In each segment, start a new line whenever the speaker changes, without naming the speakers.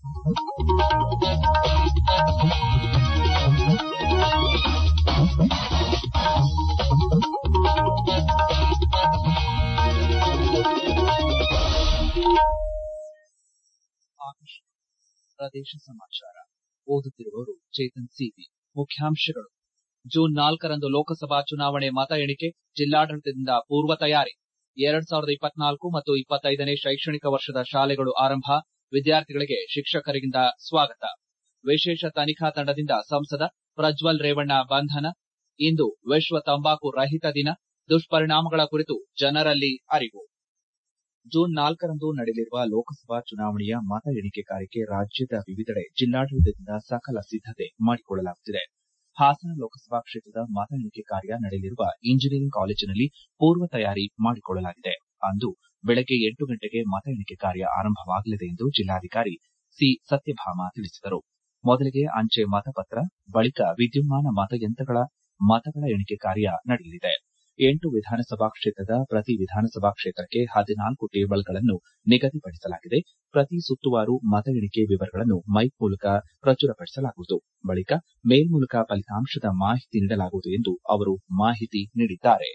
ಪ್ರದೇಶ ಸಮಾಚಾರ ಓದುತ್ತಿರುವವರು ಚೇತನ್ ಸಿವಿ ಮುಖ್ಯಾಂಶಗಳು ಜೂನ್ ನಾಲ್ಕರಂದು ಲೋಕಸಭಾ ಚುನಾವಣೆ ಮತ ಎಣಿಕೆ ಜಿಲ್ಲಾಡಳಿತದಿಂದ ಪೂರ್ವ ತಯಾರಿ ಎರಡ್ ಸಾವಿರದ ಇಪ್ಪತ್ನಾಲ್ಕು ಮತ್ತು ಇಪ್ಪತ್ತೈದನೇ ಶೈಕ್ಷಣಿಕ ವರ್ಷದ ಶಾಲೆಗಳು ಆರಂಭ ವಿದ್ಯಾರ್ಥಿಗಳಿಗೆ ಶಿಕ್ಷಕರಿಂದ ಸ್ವಾಗತ ವಿಶೇಷ ತನಿಖಾ ತಂಡದಿಂದ ಸಂಸದ ಪ್ರಜ್ವಲ್ ರೇವಣ್ಣ ಬಂಧನ ಇಂದು ವಿಶ್ವ ತಂಬಾಕು ರಹಿತ ದಿನ ದುಷ್ಪರಿಣಾಮಗಳ ಕುರಿತು ಜನರಲ್ಲಿ ಅರಿವು ಜೂನ್ ನಾಲ್ಕರಂದು ನಡೆಯಲಿರುವ ಲೋಕಸಭಾ ಚುನಾವಣೆಯ ಮತ ಎಣಿಕೆ ಕಾರ್ಯಕ್ಕೆ ರಾಜ್ಯದ ವಿವಿಧೆಡೆ ಜಿಲ್ಲಾಡಳಿತದಿಂದ ಸಕಲ ಸಿದ್ದತೆ ಮಾಡಿಕೊಳ್ಳಲಾಗುತ್ತಿದೆ ಹಾಸನ ಲೋಕಸಭಾ ಕ್ಷೇತ್ರದ ಮತ ಎಣಿಕೆ ಕಾರ್ಯ ನಡೆಯಲಿರುವ ಇಂಜಿನಿಯರಿಂಗ್ ಕಾಲೇಜಿನಲ್ಲಿ ಪೂರ್ವ ತಯಾರಿ ಮಾಡಿಕೊಳ್ಳಲಾಗಿದೆ ಅಂದು ಬೆಳಗ್ಗೆ ಎಂಟು ಗಂಟೆಗೆ ಮತ ಎಣಿಕೆ ಕಾರ್ಯ ಆರಂಭವಾಗಲಿದೆ ಎಂದು ಜಿಲ್ಲಾಧಿಕಾರಿ ಸಿ ಸತ್ಯಭಾಮ ತಿಳಿಸಿದರು ಮೊದಲಿಗೆ ಅಂಚೆ ಮತಪತ್ರ ಬಳಿಕ ವಿದ್ಯುನ್ಮಾನ ಮತಯಂತ್ರಗಳ ಮತಗಳ ಎಣಿಕೆ ಕಾರ್ಯ ನಡೆಯಲಿದೆ ಎಂಟು ವಿಧಾನಸಭಾ ಕ್ಷೇತ್ರದ ಪ್ರತಿ ವಿಧಾನಸಭಾ ಕ್ಷೇತ್ರಕ್ಕೆ ಹದಿನಾಲ್ಕು ಟೇಬಲ್ಗಳನ್ನು ನಿಗದಿಪಡಿಸಲಾಗಿದೆ ಪ್ರತಿ ಸುತ್ತುವಾರು ಮತ ಎಣಿಕೆ ವಿವರಗಳನ್ನು ಮೈಕ್ ಮೂಲಕ ಪ್ರಚುರಪಡಿಸಲಾಗುವುದು ಬಳಿಕ ಮೇಲ್ ಮೂಲಕ ಫಲಿತಾಂಶದ ಮಾಹಿತಿ ನೀಡಲಾಗುವುದು ಎಂದು ಅವರು ಮಾಹಿತಿ ನೀಡಿದ್ದಾರೆ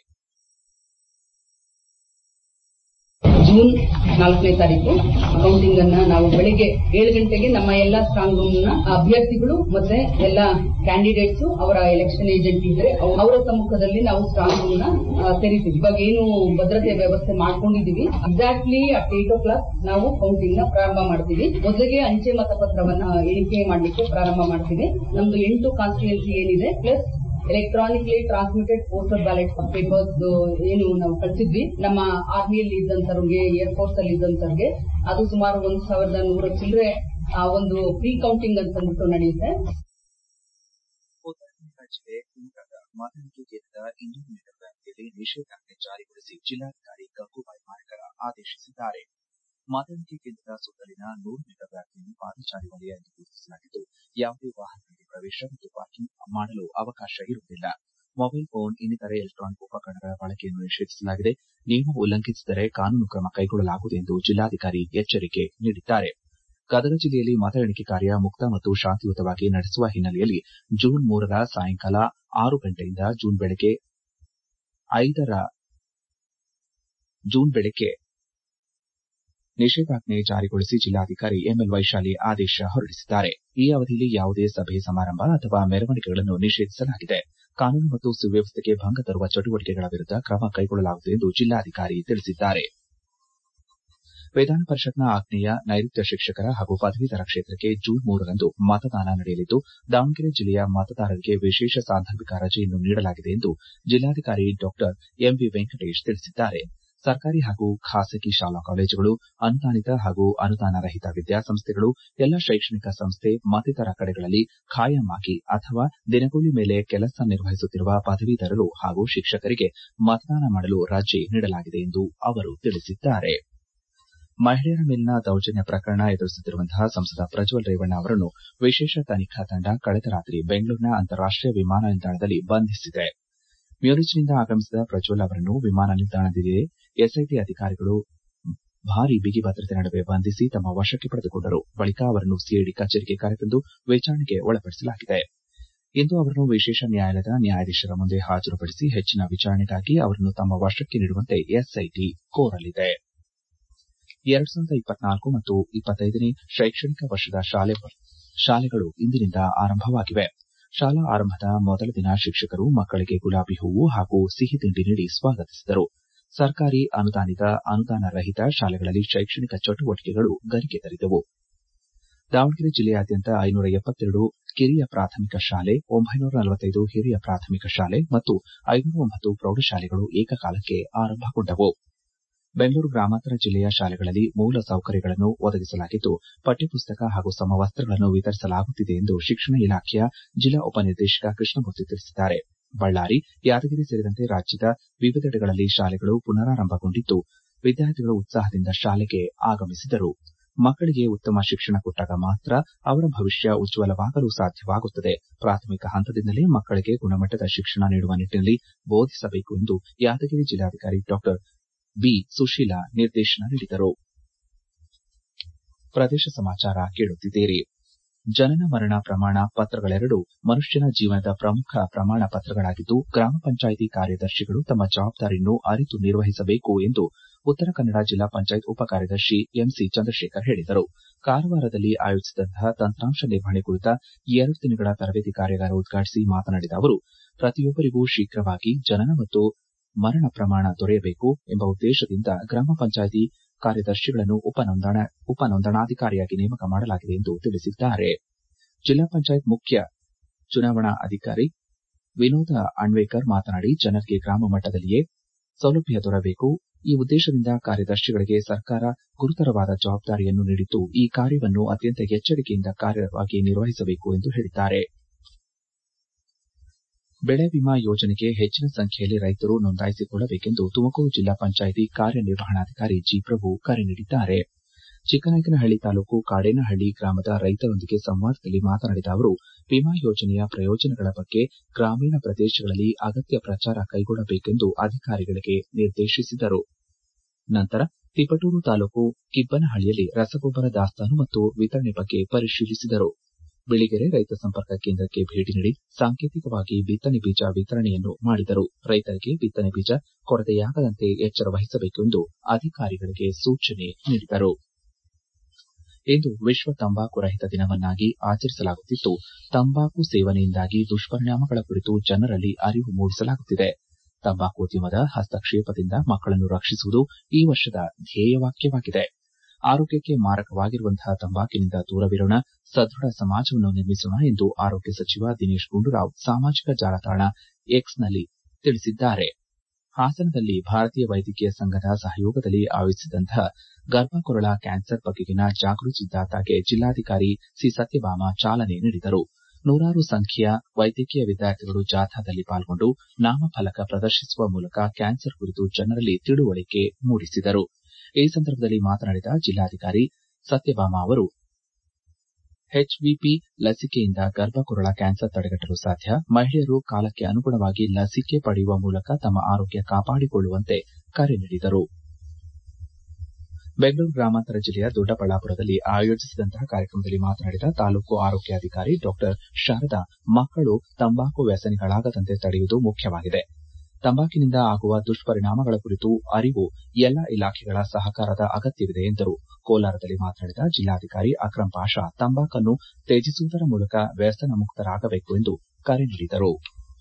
ಜೂನ್ ನಾಲ್ಕನೇ ತಾರೀಕು ಕೌಂಟಿಂಗ್ ಅನ್ನ ನಾವು ಬೆಳಿಗ್ಗೆ ಏಳು ಗಂಟೆಗೆ ನಮ್ಮ ಎಲ್ಲಾ ಸ್ಟ್ರಾಂಗ್ ರೂಮ್ ನ ಅಭ್ಯರ್ಥಿಗಳು ಮತ್ತೆ ಎಲ್ಲ ಕ್ಯಾಂಡಿಡೇಟ್ಸ್ ಅವರ ಎಲೆಕ್ಷನ್ ಏಜೆಂಟ್ ಇದ್ರೆ ಅವರ ಸಮ್ಮುಖದಲ್ಲಿ ನಾವು ಸ್ಟ್ರಾಂಗ್ ರೂಮ್ ನ ತೆರಿತೀವಿ ಇವಾಗ ಏನು ಭದ್ರತೆ ವ್ಯವಸ್ಥೆ ಮಾಡ್ಕೊಂಡಿದೀವಿ exactly at eight o'clock ನಾವು ಕೌಂಟಿಂಗ್ ನ ಪ್ರಾರಂಭ ಮಾಡ್ತೀವಿ ಮೊದಲಿಗೆ ಅಂಚೆ ಮತಪತ್ರವನ್ನ ಎಣಿಕೆ ಮಾಡಲಿಕ್ಕೆ ಪ್ರಾರಂಭ ಮಾಡ್ತೀವಿ ನಮ್ದು ಎಂಟು ಕಾನ್ಸ್ಟಿಟ್ಯೂನ್ಸಿ ಏನಿದೆ plus electronically transmitted postal ballot papers ಏನು ನಾವು ಕಳಿಸಿದ್ವಿ ನಮ್ಮ ಆರ್ಮಿಯಲ್ಲಿ ಇದ್ದಂತವ್ರಿಗೆ ಏರ್ಫೋರ್ಸ್ ಅಲ್ಲಿ ಇದ್ದಂತವ್ರಿಗೆ ಅದು ಸುಮಾರು ಒಂದು ಸಾವಿರದ ನೂರ ಚಿಲ್ಲರೆ ಒಂದು ಪ್ರೀ ಕೌಂಟಿಂಗ್ ಅಂತ ಅಂದ್ಬಿಟ್ಟು ನಡೆಯುತ್ತೆ
ಉತ್ತರಾಖಂಡ ಜಿಲ್ಲೆ ಕುಮಟಾದ ಮತ ಎಣಿಕೆ ಕೇಂದ್ರದ ಇನ್ನೂರು ಮೀಟರ್ ವ್ಯಾಪ್ತಿಯಲ್ಲಿ ನಿಷೇಧಾಜ್ಞೆ ಜಾರಿಗೊಳಿಸಿ ಜಿಲ್ಲಾಧಿಕಾರಿ ಗಂಗೂಬಾಯಿ ಮಾರಕರ ಆದೇಶಿಸಿದ್ದಾರೆ ಮತ ಎಣಿಕೆ ಕೇಂದ್ರದ ಸುತ್ತಲಿನ ನೂರು ಮೀಟರ್ ವ್ಯಾಪ್ತಿಯನ್ನು ಪಾದಚಾರಿ ವಲಯ ಎಂದು ಗುರುತಿಸಲಾಗಿದ್ದು ಯಾವುದೇ ವಾಹನಗಳಿಗೆ ಪ್ರವೇಶ ಮತ್ತು ಪಾರ್ಕಿಂಗ್ ಮಾಡಲು ಅವಕಾಶ ಇರುವುದಿಲ್ಲ ಮೊಬೈಲ್ ಫೋನ್ ಇನ್ನಿತರೆ ಎಲೆಕ್ಟ್ರಾನಿಕ್ ಉಪಕರಣಗಳ ಬಳಕೆಯನ್ನು ನಿಷೇಧಿಸಲಾಗಿದೆ ನಿಯಮ ಉಲ್ಲಂಘಿಸಿದರೆ ಕಾನೂನು ಕ್ರಮ ಕೈಗೊಳ್ಳಲಾಗುವುದು ಎಂದು ಜಿಲ್ಲಾಧಿಕಾರಿ ಎಚ್ಚರಿಕೆ ನೀಡಿದ್ದಾರೆ ಗದಗ ಜಿಲ್ಲೆಯಲ್ಲಿ ಮತ ಎಣಿಕೆ ಕಾರ್ಯ ಮುಕ್ತ ಮತ್ತು ಶಾಂತಿಯುತವಾಗಿ ನಡೆಸುವ ಹಿನ್ನೆಲೆಯಲ್ಲಿ ಜೂನ್ ಮೂರರ ಸಾಯಂಕಾಲ ಆರು ಗಂಟೆಯಿಂದ ಜೂನ್ ಬೆಳಗ್ಗೆ ಐದರ ಜೂನ್ ಬೆಳಗ್ಗೆ ನಿಷೇಧಾಜ್ಞೆ ಜಾರಿಗೊಳಿಸಿ ಜಿಲ್ಲಾಧಿಕಾರಿ ಎಂಎಲ್ ವೈಶಾಲಿ ಆದೇಶ ಹೊರಡಿಸಿದ್ದಾರೆ ಈ ಅವಧಿಯಲ್ಲಿ ಯಾವುದೇ ಸಭೆ ಸಮಾರಂಭ ಅಥವಾ ಮೆರವಣಿಗೆಗಳನ್ನು ನಿಷೇಧಿಸಲಾಗಿದೆ ಕಾನೂನು ಮತ್ತು ಸುವ್ಯವಸ್ಥೆಗೆ ಭಂಗ ತರುವ ಚಟುವಟಿಕೆಗಳ ವಿರುದ್ದ ಕ್ರಮ ಕೈಗೊಳ್ಳಲಾಗುವುದು ಎಂದು ಜಿಲ್ಲಾಧಿಕಾರಿ ತಿಳಿಸಿದ್ದಾರೆ ವಿಧಾನ ಪರಿಷತ್ನ ಆಗ್ನೇಯ ನೈಋತ್ಯ ಶಿಕ್ಷಕರ ಹಾಗೂ ಪದವೀಧರ ಕ್ಷೇತ್ರಕ್ಕೆ ಜೂನ್ ಮೂರರಂದು ಮತದಾನ ನಡೆಯಲಿದ್ದು ದಾವಣಗೆರೆ ಜಿಲ್ಲೆಯ ಮತದಾರರಿಗೆ ವಿಶೇಷ ಸಾಂದರ್ಭಿಕ ರಜೆಯನ್ನು ನೀಡಲಾಗಿದೆ ಎಂದು ಜಿಲ್ಲಾಧಿಕಾರಿ ಡಾ ಎಂವಿ ವೆಂಕಟೇಶ್ ತಿಳಿಸಿದ್ದಾರೆ ಸರ್ಕಾರಿ ಹಾಗೂ ಖಾಸಗಿ ಶಾಲಾ ಕಾಲೇಜುಗಳು ಅನುದಾನಿತ ಹಾಗೂ ಅನುದಾನ ರಹಿತ ವಿದ್ಯಾಸಂಸ್ಥೆಗಳು ಎಲ್ಲ ಶೈಕ್ಷಣಿಕ ಸಂಸ್ಥೆ ಮತ್ತಿತರ ಕಡೆಗಳಲ್ಲಿ ಖಾಯಂ ಆಗಿ ಅಥವಾ ದಿನಗೂಲಿ ಮೇಲೆ ಕೆಲಸ ನಿರ್ವಹಿಸುತ್ತಿರುವ ಪದವೀಧರರು ಹಾಗೂ ಶಿಕ್ಷಕರಿಗೆ ಮತದಾನ ಮಾಡಲು ರಜೆ ನೀಡಲಾಗಿದೆ ಎಂದು ಅವರು ತಿಳಿಸಿದ್ದಾರೆ ಮಹಿಳೆಯರ ಮೇಲಿನ ದೌರ್ಜನ್ಯ ಪ್ರಕರಣ ಎದುರಿಸುತ್ತಿರುವಂತಹ ಸಂಸದ ಪ್ರಜ್ವಲ್ ರೇವಣ್ಣ ಅವರನ್ನು ವಿಶೇಷ ತನಿಖಾ ತಂಡ ಕಳೆದ ರಾತ್ರಿ ಬೆಂಗಳೂರಿನ ಅಂತಾರಾಷ್ಟೀಯ ವಿಮಾನ ನಿಲ್ದಾಣದಲ್ಲಿ ಬಂಧಿಸಿದೆ ಮ್ಯೂರಿಚ್ನಿಂದ ಆಗಮಿಸಿದ ಪ್ರಜ್ವಲ್ ಅವರನ್ನು ವಿಮಾನ ನಿಲ್ದಾಣದಲ್ಲಿ ಎಸ್ಐಟಿ ಅಧಿಕಾರಿಗಳು ಭಾರೀ ಬಿಗಿ ಭದ್ರತೆ ನಡುವೆ ಬಂಧಿಸಿ ತಮ್ಮ ವಶಕ್ಕೆ ಪಡೆದುಕೊಂಡರು ಬಳಿಕ ಅವರನ್ನು ಸಿಐಡಿ ಕಚೇರಿಗೆ ಕರೆತಂದು ವಿಚಾರಣೆಗೆ ಒಳಪಡಿಸಲಾಗಿದೆ ಇಂದು ಅವರನ್ನು ವಿಶೇಷ ನ್ಯಾಯಾಲಯದ ನ್ಯಾಯಾಧೀಶರ ಮುಂದೆ ಹಾಜರುಪಡಿಸಿ ಹೆಚ್ಚಿನ ವಿಚಾರಣೆಗಾಗಿ ಅವರನ್ನು ತಮ್ಮ ವಶಕ್ಕೆ ನೀಡುವಂತೆ ಎಸ್ಐಟಿ ಕೋರಲಿದೆ ಎರಡ್ ಸಾವಿರದ ಇಪ್ಪತ್ನಾಲ್ಕು ಮತ್ತು ಇಪ್ಪತ್ತೈದನೇ ಶೈಕ್ಷಣಿಕ ವರ್ಷದ ಶಾಲೆಗಳು ಇಂದಿನಿಂದ ಆರಂಭವಾಗಿವೆ ಶಾಲಾ ಆರಂಭದ ಮೊದಲ ದಿನ ಶಿಕ್ಷಕರು ಮಕ್ಕಳಿಗೆ ಗುಲಾಬಿ ಹೂವು ಹಾಗೂ ಸಿಹಿ ತಿಂಡಿ ನೀಡಿ ಸ್ವಾಗತಿಸಿದರು ಸರ್ಕಾರಿ ಅನುದಾನಿತ ಅನುದಾನ ರಹಿತ ಶಾಲೆಗಳಲ್ಲಿ ಶೈಕ್ಷಣಿಕ ಚಟುವಟಿಕೆಗಳು ಗರಿಗೆದರಿದವು ದಾವಣಗೆರೆ ಜಿಲ್ಲೆಯಾದ್ಯಂತ ಐನೂರ ಎಪ್ಪತ್ತೆರಡು ಕಿರಿಯ ಪ್ರಾಥಮಿಕ ಶಾಲೆ ಒಂಬೈನೂರ ನಲವತ್ತೈದು ಹಿರಿಯ ಪ್ರಾಥಮಿಕ ಶಾಲೆ ಮತ್ತು ಐನೂರ ಒಂಬತ್ತು ಪ್ರೌಢಶಾಲೆಗಳು ಏಕಕಾಲಕ್ಕೆ ಆರಂಭಗೊಂಡವು ಬೆಂಗಳೂರು ಗ್ರಾಮಾಂತರ ಜಿಲ್ಲೆಯ ಶಾಲೆಗಳಲ್ಲಿ ಮೂಲ ಸೌಕರ್ಯಗಳನ್ನು ಒದಗಿಸಲಾಗಿದ್ದು ಪಠ್ಯಪುಸ್ತಕ ಹಾಗೂ ಸಮವಸ್ತಗಳನ್ನು ವಿತರಿಸಲಾಗುತ್ತಿದೆ ಎಂದು ಶಿಕ್ಷಣ ಇಲಾಖೆಯ ಜಿಲ್ಲಾ ಉಪನಿರ್ದೇಶಕ ಕೃಷ್ಣಮೂರ್ತಿ ತಿಳಿಸಿದ್ದಾರೆ ಬಳ್ಳಾರಿ ಯಾದಗಿರಿ ಸೇರಿದಂತೆ ರಾಜ್ಯದ ವಿವಿಧೆಡೆಗಳಲ್ಲಿ ಶಾಲೆಗಳು ಪುನರಾರಂಭಗೊಂಡಿದ್ದು ವಿದ್ಯಾರ್ಥಿಗಳು ಉತ್ಸಾಹದಿಂದ ಶಾಲೆಗೆ ಆಗಮಿಸಿದರು ಮಕ್ಕಳಿಗೆ ಉತ್ತಮ ಶಿಕ್ಷಣ ಕೊಟ್ಟಾಗ ಮಾತ್ರ ಅವರ ಭವಿಷ್ಯ ಉಜ್ವಲವಾಗಲು ಸಾಧ್ಯವಾಗುತ್ತದೆ ಪ್ರಾಥಮಿಕ ಹಂತದಿಂದಲೇ ಮಕ್ಕಳಿಗೆ ಗುಣಮಟ್ಟದ ಶಿಕ್ಷಣ ನೀಡುವ ನಿಟ್ಟಿನಲ್ಲಿ ಬೋಧಿಸಬೇಕು ಎಂದು ಯಾದಗಿರಿ ಜಿಲ್ಲಾಧಿಕಾರಿ ಡಾ ಬಿ ಸುಶೀಲಾ ನಿರ್ದೇಶನ ನೀಡಿದರು ಪ್ರದೇಶ ಸಮಾಚಾರ ಕೇಳುತ್ತಿದ್ದೀರಿ ಜನನ ಮರಣ ಪ್ರಮಾಣ ಪತ್ರಗಳೆರಡೂ ಮನುಷ್ಯನ ಜೀವನದ ಪ್ರಮುಖ ಪ್ರಮಾಣ ಪತ್ರಗಳಾಗಿದ್ದು ಗ್ರಾಮ ಪಂಚಾಯಿತಿ ಕಾರ್ಯದರ್ಶಿಗಳು ತಮ್ಮ ಜವಾಬ್ದಾರಿಯನ್ನು ಅರಿತು ನಿರ್ವಹಿಸಬೇಕು ಎಂದು ಉತ್ತರ ಕನ್ನಡ ಜಿಲ್ಲಾ ಪಂಚಾಯತ್ ಉಪ ಕಾರ್ಯದರ್ಶಿ ಎಂಸಿ ಚಂದ್ರಶೇಖರ್ ಹೇಳಿದರು ಕಾರವಾರದಲ್ಲಿ ಆಯೋಜಿಸಿದಂತಹ ತಂತ್ರಾಂಶ ನಿರ್ವಹಣೆ ಕುರಿತ ಎರಡು ದಿನಗಳ ತರಬೇತಿ ಕಾರ್ಯಾಗಾರ ಉದ್ಘಾಟಿಸಿ ಮಾತನಾಡಿದ ಅವರು ಪ್ರತಿಯೊಬ್ಬರಿಗೂ ಶೀಘ್ರವಾಗಿ ಜನನ ಮತ್ತು ಮರಣ ಪ್ರಮಾಣ ದೊರೆಯಬೇಕು ಎಂಬ ಉದ್ದೇಶದಿಂದ ಗ್ರಾಮ ಪಂಚಾಯಿತಿ ಕಾರ್ಯದರ್ಶಿಗಳನ್ನು ಉಪ ನೋಂದಣಾಧಿಕಾರಿಯಾಗಿ ನೇಮಕ ಮಾಡಲಾಗಿದೆ ಎಂದು ತಿಳಿಸಿದ್ದಾರೆ ಜಿಲ್ಲಾ ಪಂಚಾಯತ್ ಮುಖ್ಯ ಚುನಾವಣಾ ಅಧಿಕಾರಿ ವಿನೋದ ಅಣ್ವೇಕರ್ ಮಾತನಾಡಿ ಜನರಿಗೆ ಗ್ರಾಮ ಮಟ್ಟದಲ್ಲಿಯೇ ಸೌಲಭ್ಯ ದೊರೆಯಬೇಕು ಈ ಉದ್ದೇಶದಿಂದ ಕಾರ್ಯದರ್ಶಿಗಳಿಗೆ ಸರ್ಕಾರ ಗುರುತರವಾದ ಜವಾಬ್ದಾರಿಯನ್ನು ನೀಡಿದ್ದು ಈ ಕಾರ್ಯವನ್ನು ಅತ್ಯಂತ ಎಚ್ಚರಿಕೆಯಿಂದ ಕಾರ್ಯವಾಗಿ ನಿರ್ವಹಿಸಬೇಕು ಎಂದು ಹೇಳಿದ್ದಾರೆ ಬೆಳೆ ವಿಮಾ ಯೋಜನೆಗೆ ಹೆಚ್ಚಿನ ಸಂಖ್ಯೆಯಲ್ಲಿ ರೈತರು ನೋಂದಾಯಿಸಿಕೊಳ್ಳಬೇಕೆಂದು ತುಮಕೂರು ಜಿಲ್ಲಾ ಪಂಚಾಯಿತಿ ಕಾರ್ಯನಿರ್ವಹಣಾಧಿಕಾರಿ ಜಿ ಪ್ರಭು ಕರೆ ನೀಡಿದ್ದಾರೆ ಚಿಕ್ಕನಾಯಕನಹಳ್ಳಿ ತಾಲೂಕು ಕಾಡೇನಹಳ್ಳಿ ಗ್ರಾಮದ ರೈತರೊಂದಿಗೆ ಸಂವಾದದಲ್ಲಿ ಮಾತನಾಡಿದ ಅವರು ವಿಮಾ ಯೋಜನೆಯ ಪ್ರಯೋಜನಗಳ ಬಗ್ಗೆ ಗ್ರಾಮೀಣ ಪ್ರದೇಶಗಳಲ್ಲಿ ಅಗತ್ಯ ಪ್ರಚಾರ ಕೈಗೊಳ್ಳಬೇಕೆಂದು ಅಧಿಕಾರಿಗಳಿಗೆ ನಿರ್ದೇಶಿಸಿದರು ನಂತರ ತಿಪಟೂರು ತಾಲೂಕು ಕಿಬ್ಬನಹಳ್ಳಿಯಲ್ಲಿ ರಸಗೊಬ್ಬರ ದಾಸ್ತಾನು ಮತ್ತು ವಿತರಣೆ ಬಗ್ಗೆ ಪರಿಶೀಲಿಸಿದರು ಬಿಳಿಗೆರೆ ರೈತ ಸಂಪರ್ಕ ಕೇಂದ್ರಕ್ಕೆ ಭೇಟಿ ನೀಡಿ ಸಾಂಕೇತಿಕವಾಗಿ ಬಿತ್ತನೆ ಬೀಜ ವಿತರಣೆಯನ್ನು ಮಾಡಿದರು ರೈತರಿಗೆ ಬಿತ್ತನೆ ಬೀಜ ಕೊರತೆಯಾಗದಂತೆ ಎಚ್ಚರ ವಹಿಸಬೇಕೆಂದು ಅಧಿಕಾರಿಗಳಿಗೆ ಸೂಚನೆ ನೀಡಿದರು ಇಂದು ವಿಶ್ವ ತಂಬಾಕು ರಹಿತ ದಿನವನ್ನಾಗಿ ಆಚರಿಸಲಾಗುತ್ತಿದ್ದು ತಂಬಾಕು ಸೇವನೆಯಿಂದಾಗಿ ದುಷ್ಪರಿಣಾಮಗಳ ಕುರಿತು ಜನರಲ್ಲಿ ಅರಿವು ಮೂಡಿಸಲಾಗುತ್ತಿದೆ ತಂಬಾಕು ಉದ್ಯಮದ ಹಸ್ತಕ್ಷೇಪದಿಂದ ಮಕ್ಕಳನ್ನು ರಕ್ಷಿಸುವುದು ಈ ವರ್ಷದ ಧ್ಯೇಯವಾಕ್ಯವಾಗಿದೆ ಆರೋಗ್ಯಕ್ಕೆ ಮಾರಕವಾಗಿರುವಂತಹ ತಂಬಾಕಿನಿಂದ ದೂರವಿರೋಣ ಸದೃಢ ಸಮಾಜವನ್ನು ನಿರ್ಮಿಸೋಣ ಎಂದು ಆರೋಗ್ಯ ಸಚಿವ ದಿನೇಶ್ ಗುಂಡೂರಾವ್ ಸಾಮಾಜಿಕ ಜಾಲತಾಣ ಎಕ್ಸ್ನಲ್ಲಿ ತಿಳಿಸಿದ್ದಾರೆ ಹಾಸನದಲ್ಲಿ ಭಾರತೀಯ ವೈದ್ಯಕೀಯ ಸಂಘದ ಸಹಯೋಗದಲ್ಲಿ ಆಯೋಜಿಸಿದಂತಹ ಗರ್ಭಕೊರಳ ಕ್ಯಾನ್ಸರ್ ಬಗೆಗಿನ ಜಾಗೃತಿ ಜಾಥಾಗೆ ಜಿಲ್ಲಾಧಿಕಾರಿ ಸಿ ಸತ್ಯಭಾಮ ಚಾಲನೆ ನೀಡಿದರು ನೂರಾರು ಸಂಖ್ಯೆಯ ವೈದ್ಯಕೀಯ ವಿದ್ಯಾರ್ಥಿಗಳು ಜಾಥಾದಲ್ಲಿ ಪಾಲ್ಗೊಂಡು ನಾಮಫಲಕ ಪ್ರದರ್ಶಿಸುವ ಮೂಲಕ ಕ್ಯಾನ್ಸರ್ ಕುರಿತು ಜನರಲ್ಲಿ ತಿಳುವಳಿಕೆ ಮೂಡಿಸಿದರು ಈ ಸಂದರ್ಭದಲ್ಲಿ ಮಾತನಾಡಿದ ಜಿಲ್ಲಾಧಿಕಾರಿ ಸತ್ಯಭಾಮ ಅವರು ಎಚ್ವಿಪಿ ಲಸಿಕೆಯಿಂದ ಗರ್ಭಕೊರಳ ಕ್ಯಾನ್ಸರ್ ತಡೆಗಟ್ಟಲು ಸಾಧ್ಯ ಮಹಿಳೆಯರು ಕಾಲಕ್ಕೆ ಅನುಗುಣವಾಗಿ ಲಸಿಕೆ ಪಡೆಯುವ ಮೂಲಕ ತಮ್ಮ ಆರೋಗ್ಯ ಕಾಪಾಡಿಕೊಳ್ಳುವಂತೆ ಕರೆ ನೀಡಿದರು ಬೆಂಗಳೂರು ಗ್ರಾಮಾಂತರ ಜಿಲ್ಲೆಯ ದೊಡ್ಡಬಳ್ಳಾಪುರದಲ್ಲಿ ಆಯೋಜಿಸಿದಂತಹ ಕಾರ್ಯಕ್ರಮದಲ್ಲಿ ಮಾತನಾಡಿದ ತಾಲೂಕು ಆರೋಗ್ಯಾಧಿಕಾರಿ ಡಾ ಶಾರದಾ ಮಕ್ಕಳು ತಂಬಾಕು ವ್ಯಸನಿಗಳಾಗದಂತೆ ತಡೆಯುವುದು ಮುಖ್ಯವಾಗಿದೆ ತಂಬಾಕಿನಿಂದ ಆಗುವ ದುಷ್ಪರಿಣಾಮಗಳ ಕುರಿತು ಅರಿವು ಎಲ್ಲಾ ಇಲಾಖೆಗಳ ಸಹಕಾರದ ಅಗತ್ಯವಿದೆ ಎಂದರು ಕೋಲಾರದಲ್ಲಿ ಮಾತನಾಡಿದ ಜಿಲ್ಲಾಧಿಕಾರಿ ಅಕ್ರಂ ಪಾಷಾ ತಂಬಾಕನ್ನು ತ್ಯಜಿಸುವುದರ ಮೂಲಕ ವ್ಯಸನ ಮುಕ್ತರಾಗಬೇಕು ಎಂದು ಕರೆ ನೀಡಿದರು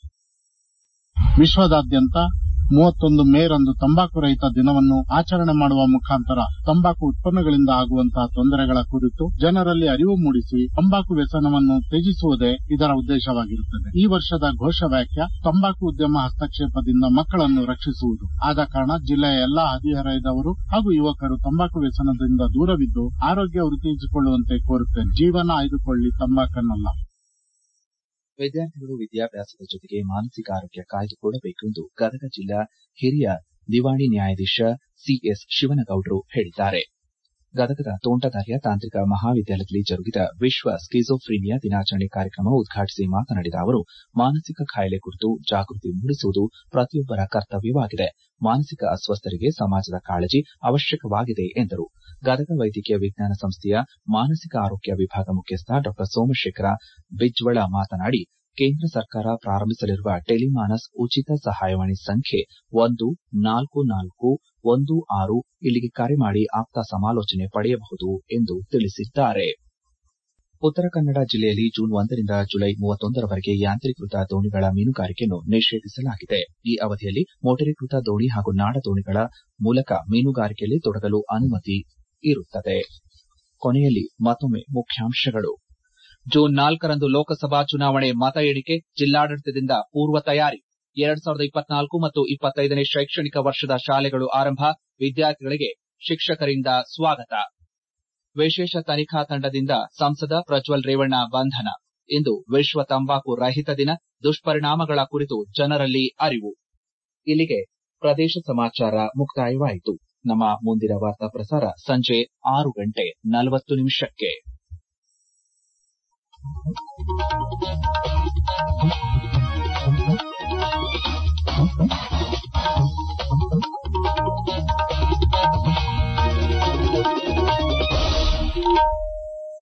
ವಿಶ್ವದಾದ್ಯಂತ ಮೂವತ್ತೊಂದು ಮೇರಂದು ತಂಬಾಕು ರಹಿತ ದಿನವನ್ನು ಆಚರಣೆ ಮಾಡುವ ಮುಖಾಂತರ ತಂಬಾಕು ಉತ್ಪನ್ನಗಳಿಂದ ಆಗುವಂತಹ ತೊಂದರೆಗಳ ಕುರಿತು ಜನರಲ್ಲಿ ಅರಿವು ಮೂಡಿಸಿ ತಂಬಾಕು ವ್ಯಸನವನ್ನು ತ್ಯಜಿಸುವುದೇ ಇದರ ಉದ್ದೇಶವಾಗಿರುತ್ತದೆ ಈ ವರ್ಷದ ಘೋಷವಾಕ್ಯ ತಂಬಾಕು ಉದ್ಯಮ ಹಸ್ತಕ್ಷೇಪದಿಂದ ಮಕ್ಕಳನ್ನು ರಕ್ಷಿಸುವುದು ಆದ ಕಾರಣ ಜಿಲ್ಲೆಯ ಎಲ್ಲಾ ಹದಿಹರೆಯದವರು ಹಾಗೂ ಯುವಕರು ತಂಬಾಕು ವ್ಯಸನದಿಂದ ದೂರವಿದ್ದು ಆರೋಗ್ಯ ವೃದ್ಧಿಸಿಕೊಳ್ಳುವಂತೆ ಕೋರುತ್ತೇನೆ ಜೀವನ ಆಯ್ದುಕೊಳ್ಳಿ ತಂಬಾಕನ್ನಲ್ಲ
ವಿದ್ಯಾರ್ಥಿಗಳು ವಿದ್ಯಾಭ್ಯಾಸದ ಜೊತೆಗೆ ಮಾನಸಿಕ ಆರೋಗ್ಯ ಕಾಯ್ದುಕೊಳ್ಳಬೇಕು ಎಂದು ಗದಗ ಜಿಲ್ಲಾ ಹಿರಿಯ ದಿವಾಣಿ ನ್ಯಾಯಾಧೀಶ ಸಿಎಸ್ ಶಿವನಗೌಡರು ಹೇಳಿದ್ದಾರೆ ಗದಗದ ತೋಂಟದಾರ್ಯ ತಾಂತ್ರಿಕ ಮಹಾವಿದ್ಯಾಲಯದಲ್ಲಿ ಜರುಗಿದ ವಿಶ್ವ ಸ್ಕಿಜೋಫ್ರೀನಿಯಾ ದಿನಾಚರಣೆ ಕಾರ್ಯಕ್ರಮ ಉದ್ಘಾಟಿಸಿ ಮಾತನಾಡಿದ ಅವರು ಮಾನಸಿಕ ಕಾಯಿಲೆ ಕುರಿತು ಜಾಗೃತಿ ಮೂಡಿಸುವುದು ಪ್ರತಿಯೊಬ್ಬರ ಕರ್ತವ್ಯವಾಗಿದೆ ಮಾನಸಿಕ ಅಸ್ವಸ್ಥರಿಗೆ ಸಮಾಜದ ಕಾಳಜಿ ಅವಶ್ಯಕವಾಗಿದೆ ಎಂದರು ಗದಗ ವೈದ್ಯಕೀಯ ವಿಜ್ಞಾನ ಸಂಸ್ಥೆಯ ಮಾನಸಿಕ ಆರೋಗ್ಯ ವಿಭಾಗ ಮುಖ್ಯಸ್ಥ ಡಾ ಸೋಮಶೇಖರ ಬಿಜ್ವಳ ಮಾತನಾಡಿ ಕೇಂದ್ರ ಸರ್ಕಾರ ಪ್ರಾರಂಭಿಸಲಿರುವ ಟೆಲಿಮಾನಸ್ ಉಚಿತ ಸಹಾಯವಾಣಿ ಸಂಖ್ಯೆ ಒಂದು ನಾಲ್ಕು ನಾಲ್ಕು ಒಂದು ಆರು ಇಲ್ಲಿಗೆ ಕರೆ ಮಾಡಿ ಆಪ್ತ ಸಮಾಲೋಚನೆ ಪಡೆಯಬಹುದು ಎಂದು ತಿಳಿಸಿದ್ದಾರೆ ಉತ್ತರ ಕನ್ನಡ ಜಿಲ್ಲೆಯಲ್ಲಿ ಜೂನ್ ಒಂದರಿಂದ ಜುಲೈ ಮೂವತ್ತೊಂದರವರೆಗೆ ಯಾಂತ್ರೀಕೃತ ದೋಣಿಗಳ ಮೀನುಗಾರಿಕೆಯನ್ನು ನಿಷೇಧಿಸಲಾಗಿದೆ ಈ ಅವಧಿಯಲ್ಲಿ ಮೋಟರೀಕೃತ ದೋಣಿ ಹಾಗೂ ನಾಡ ದೋಣಿಗಳ ಮೂಲಕ ಮೀನುಗಾರಿಕೆಯಲ್ಲಿ ತೊಡಗಲು ಅನುಮತಿ ಇರುತ್ತದೆ ಕೊನೆಯಲ್ಲಿ ಮತ್ತೊಮ್ಮೆ ಮುಖ್ಯಾಂಶಗಳು ಜೂನ್ ನಾಲ್ಕರಂದು ಲೋಕಸಭಾ ಚುನಾವಣೆ ಮತ ಎಣಿಕೆ ಜಿಲ್ಲಾಡಳಿತದಿಂದ ಪೂರ್ವ ತಯಾರಿ ಎರಡ್ ಸಾವಿರದ ಇಪ್ಪತ್ನಾಲ್ಕು ಮತ್ತು ಇಪ್ಪತ್ತೈದನೇ ಶೈಕ್ಷಣಿಕ ವರ್ಷದ ಶಾಲೆಗಳು ಆರಂಭ ವಿದ್ಯಾರ್ಥಿಗಳಿಗೆ ಶಿಕ್ಷಕರಿಂದ ಸ್ವಾಗತ ವಿಶೇಷ ತನಿಖಾ ತಂಡದಿಂದ ಸಂಸದ ಪ್ರಜ್ವಲ್ ರೇವಣ್ಣ ಬಂಧನ ಇಂದು ವಿಶ್ವ ತಂಬಾಕು ರಹಿತ ದಿನ ದುಷ್ಪರಿಣಾಮಗಳ ಕುರಿತು ಜನರಲ್ಲಿ ಅರಿವು ಇಲ್ಲಿಗೆ ಪ್ರದೇಶ ಸಮಾಚಾರ ಮುಕ್ತಾಯವಾಯಿತು ನಮ್ಮ ಮುಂದಿನ ವಾರ್ತಾ ಪ್ರಸಾರ ಸಂಜೆ ಆರು ಗಂಟೆ ನಲವತ್ತು ನಿಮಿಷಕ್ಕೆ